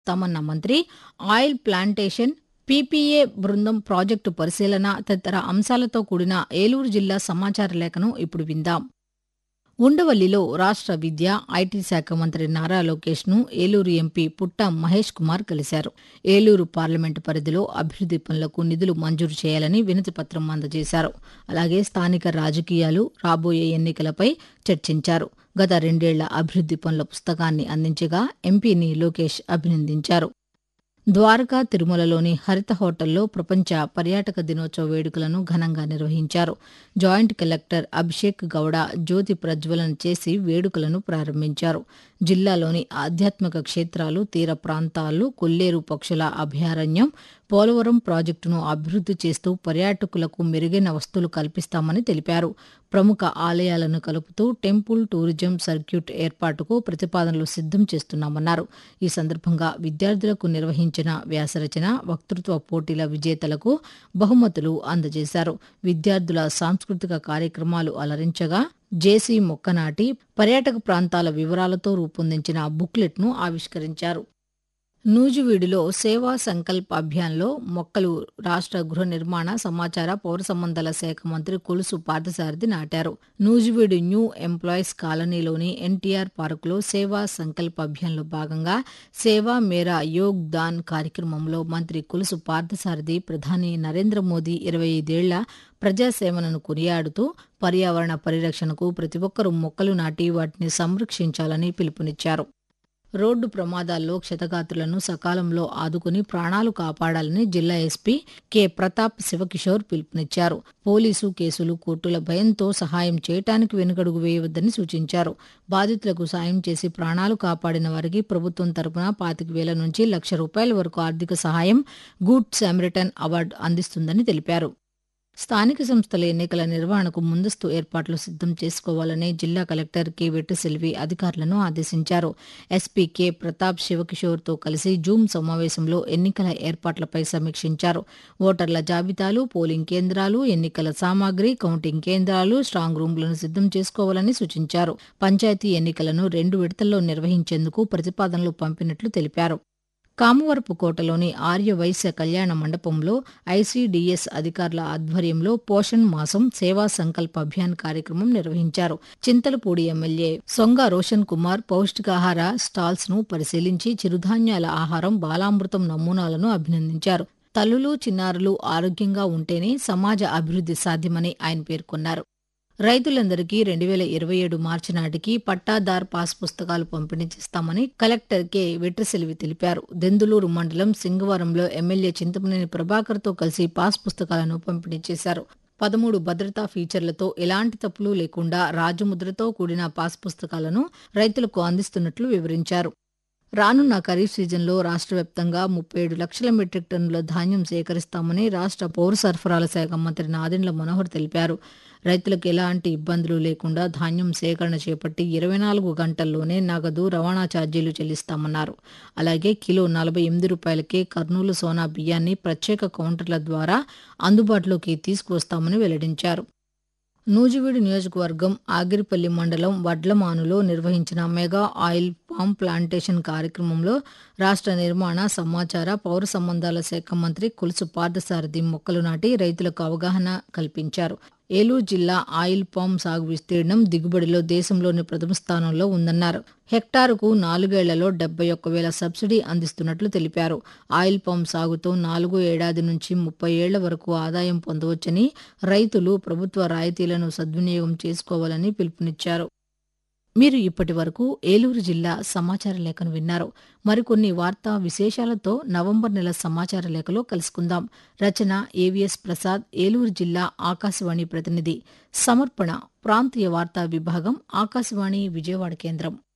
తమన్న మంత్రి oil plantation PPA బృందం project పరిశీలన తదితర అంశాలతో కూడిన ఏలూరు జిల్లా సమాచార లేఖను ఇప్పుడు విందాం ఉండవల్లిలో రాష్ట్ర విద్య ఐటీ శాఖ మంత్రి నారా లోకేష్ ను ఏలూరు ఎంపీ పుట్ట మహేష్ కుమార్ కలిశారు ఏలూరు పార్లమెంటు పరిధిలో అభివృద్ది పనులకు నిధులు మంజూరు చేయాలని వినతి పత్రం అందజేశారు అలాగే స్థానిక రాజకీయాలు రాబోయే ఎన్నికలపై చర్చించారు గత రెండేళ్ల అభివృద్ది పనుల పుస్తకాన్ని అందించగా ఎంపీని లోకేష్ అభినందించారు ద్వారకా తిరుమలలోని హరిత హోటల్లో ప్రపంచ పర్యాటక దినోత్సవ వేడుకలను ఘనంగా నిర్వహించారు జాయింట్ కలెక్టర్ అభిషేక్ గౌడ జ్యోతి ప్రజ్వలన చేసి వేడుకలను ప్రారంభించారు జిల్లాలోని ఆధ్యాత్మిక క్షేత్రాలు తీర ప్రాంతాలు కొల్లేరు పక్షుల అభయారణ్యం పోలవరం ప్రాజెక్టును అభివృద్ది చేస్తూ పర్యాటకులకు మెరుగైన వస్తువులు కల్పిస్తామని తెలిపారు ప్రముఖ ఆలయాలను కలుపుతూ టెంపుల్ టూరిజం సర్క్యూట్ ఏర్పాటుకు ప్రతిపాదనలు సిద్ధం చేస్తున్నామన్నారు ఈ సందర్భంగా విద్యార్థులకు నిర్వహించిన వ్యాసరచన వక్తృత్వ పోటీల విజేతలకు బహుమతులు అందజేశారు విద్యార్థుల సాంస్కృతిక కార్యక్రమాలు అలరించగా జేసీ మొక్కనాటి పర్యాటక ప్రాంతాల వివరాలతో రూపొందించిన బుక్లెట్ను ఆవిష్కరించారు నూజివీడులో సేవా సంకల్ప్ అభియాన్లో మొక్కలు రాష్ట్ర గృహ నిర్మాణ సమాచార పౌర సంబంధాల శాఖ మంత్రి కొలుసు పార్థసారథి నాటారు నూజివీడు న్యూ ఎంప్లాయీస్ కాలనీలోని ఎన్టీఆర్ పార్కులో సేవా సంకల్ప్ అభియాన్లో భాగంగా సేవా మేరా యోగ్ దాన్ కార్యక్రమంలో మంత్రి కొలుసు పార్థసారథి ప్రధాని నరేంద్ర మోదీ ఇరవై ఐదేళ్ల ప్రజాసేవలను కొనియాడుతూ పర్యావరణ పరిరక్షణకు ప్రతి ఒక్కరూ మొక్కలు నాటి వాటిని సంరక్షించాలని పిలుపునిచ్చారు రోడ్డు ప్రమాదాల్లో క్షతగాత్రులను సకాలంలో ఆదుకుని ప్రాణాలు కాపాడాలని జిల్లా ఎస్పీ కె ప్రతాప్ శివకిషోర్ పిలుపునిచ్చారు పోలీసు కేసులు కోర్టుల భయంతో సహాయం చేయటానికి వెనుకడుగు వేయవద్దని సూచించారు బాధితులకు సాయం చేసి ప్రాణాలు కాపాడిన వారికి ప్రభుత్వం తరపున పాతిక వేల నుంచి లక్ష రూపాయల వరకు ఆర్థిక సహాయం గుడ్ సామరిటన్ అవార్డు అందిస్తుందని తెలిపారు స్థానిక సంస్థల ఎన్నికల నిర్వహణకు ముందస్తు ఏర్పాట్లు సిద్ధం చేసుకోవాలని జిల్లా కలెక్టర్ కె వెట్టిసెల్వి అధికారులను ఆదేశించారు ఎస్పీ కె ప్రతాప్ శివకిషోర్తో కలిసి జూమ్ సమావేశంలో ఎన్నికల ఏర్పాట్లపై సమీక్షించారు ఓటర్ల జాబితాలు పోలింగ్ కేంద్రాలు ఎన్నికల సామాగ్రి కౌంటింగ్ కేంద్రాలు స్ట్రాంగ్ రూమ్లను సిద్ధం చేసుకోవాలని సూచించారు పంచాయతీ ఎన్నికలను రెండు విడతల్లో నిర్వహించేందుకు ప్రతిపాదనలు పంపినట్లు తెలిపారు కామవరపు కోటలోని ఆర్యవైశ్య కళ్యాణ మండపంలో ఐసీడీఎస్ అధికారుల ఆధ్వర్యంలో పోషణ్ మాసం సేవా సంకల్ప అభియాన్ కార్యక్రమం నిర్వహించారు చింతలపూడి ఎమ్మెల్యే సొంగ రోషన్ కుమార్ పౌష్టికాహార స్టాల్స్ ను పరిశీలించి చిరుధాన్యాల ఆహారం బాలామృతం నమూనాలను అభినందించారు తల్లులు చిన్నారులు ఆరోగ్యంగా ఉంటేనే సమాజ అభివృద్ధి సాధ్యమని ఆయన పేర్కొన్నారు రైతులందరికీ రెండు వేల ఇరవై ఏడు మార్చి నాటికి పట్టాదార్ పాస్ పుస్తకాలు పంపిణీ చేస్తామని కలెక్టర్ కె వెట్రిసెల్వి తెలిపారు దెందులూరు మండలం సింగవరంలో ఎమ్మెల్యే చింతమనేని ప్రభాకర్తో కలిసి పాస్ పుస్తకాలను పంపిణీ చేశారు పదమూడు భద్రతా ఫీచర్లతో ఎలాంటి తప్పులు లేకుండా రాజముద్రతో కూడిన పాస్ పుస్తకాలను రైతులకు అందిస్తున్నట్లు వివరించారు రానున్న ఖరీఫ్ సీజన్లో రాష్ట్ర వ్యాప్తంగా ముప్పై ఏడు లక్షల మెట్రిక్ టన్నుల ధాన్యం సేకరిస్తామని రాష్ట్ర పౌర సరఫరాల శాఖ మంత్రి నాదెండ్ల మనోహర్ తెలిపారు రైతులకు ఎలాంటి ఇబ్బందులు లేకుండా ధాన్యం సేకరణ చేపట్టి ఇరవై నాలుగు గంటల్లోనే నగదు రవాణా ఛార్జీలు చెల్లిస్తామన్నారు అలాగే కిలో నలభై ఎనిమిది రూపాయలకే కర్నూలు సోనా బియ్యాన్ని ప్రత్యేక కౌంటర్ల ద్వారా అందుబాటులోకి తీసుకువస్తామని వెల్లడించారు నూజివీడు నియోజకవర్గం ఆగిరిపల్లి మండలం వడ్లమానులో నిర్వహించిన మెగా ఆయిల్ పామ్ ప్లాంటేషన్ కార్యక్రమంలో రాష్ట్ర నిర్మాణ సమాచార పౌర సంబంధాల శాఖ మంత్రి కొలుసు పార్థసారథి మొక్కలు నాటి రైతులకు అవగాహన కల్పించారు ఏలూరు జిల్లా ఆయిల్ పామ్ సాగు విస్తీర్ణం దిగుబడిలో దేశంలోని ప్రథమ స్థానంలో ఉందన్నారు హెక్టారుకు నాలుగేళ్లలో డెబ్బై ఒక్క వేల సబ్సిడీ అందిస్తున్నట్లు తెలిపారు ఆయిల్ పామ్ సాగుతో నాలుగో ఏడాది నుంచి ముప్పై ఏళ్ల వరకు ఆదాయం పొందవచ్చని రైతులు ప్రభుత్వ రాయితీలను సద్వినియోగం చేసుకోవాలని పిలుపునిచ్చారు మీరు ఇప్పటి వరకు ఏలూరు జిల్లా సమాచార లేఖను విన్నారు మరికొన్ని వార్తా విశేషాలతో నవంబర్ నెల సమాచార లేఖలో కలుసుకుందాం రచన ఏవిఎస్ ప్రసాద్ ఏలూరు జిల్లా ఆకాశవాణి ప్రతినిధి సమర్పణ ప్రాంతీయ వార్తా విభాగం ఆకాశవాణి విజయవాడ కేంద్రం